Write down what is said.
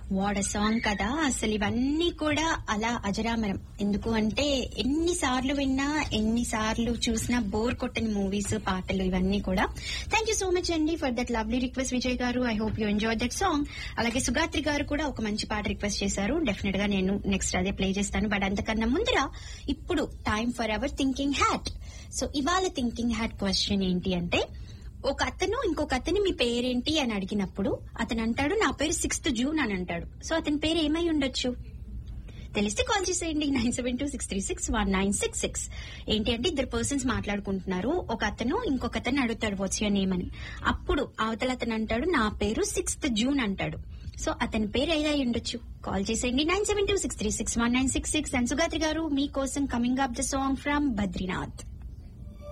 వాడ సాంగ్ కదా అసలు ఇవన్నీ కూడా అలా అజరామరం ఎందుకు అంటే ఎన్నిసార్లు విన్నా ఎన్నిసార్లు చూసినా బోర్ కొట్టని మూవీస్ పాటలు ఇవన్నీ కూడా థ్యాంక్ యూ సో మచ్ అండి for that lovely request Vijay garu I hope you enjoy that song అలాగే సుగాత్రి గారు కూడా ఒక మంచి పాట రిక్వెస్ట్ చేశారు డెఫినెట్ గా నేను నెక్స్ట్ అదే ప్లే చేస్తాను బట్ అంతకన్నా ముందర ఇప్పుడు time for our thinking hat so ఇవాళ థింకింగ్ హ్యాట్ క్వశ్చన్ ఏంటి అంటే ఒక అతను ఇంకొక అతని మీ పేరేంటి అని అడిగినప్పుడు అతను అంటాడు నా పేరు సిక్స్త్ జూన్ అని అంటాడు సో అతని పేరు ఏమై ఉండొచ్చు తెలిస్తే కాల్ చేసేయండి nine seven two six three six one nine six six ఏంటి అంటే ఇద్దరు పర్సన్స్ మాట్లాడుకుంటున్నారు ఒక అతను ఇంకొక అతను అడుగుతాడు వాట్స్ యువర్ నేమ్ అని అప్పుడు అవతల అతను అంటాడు నా పేరు సిక్స్త్ జూన్ అంటాడు సో అతని పేరు ఏదై ఉండొచ్చు కాల్ చేసేయండి nine seven two six three six one nine six six and Sugatri garu మీకోసం coming up the song from Badrinath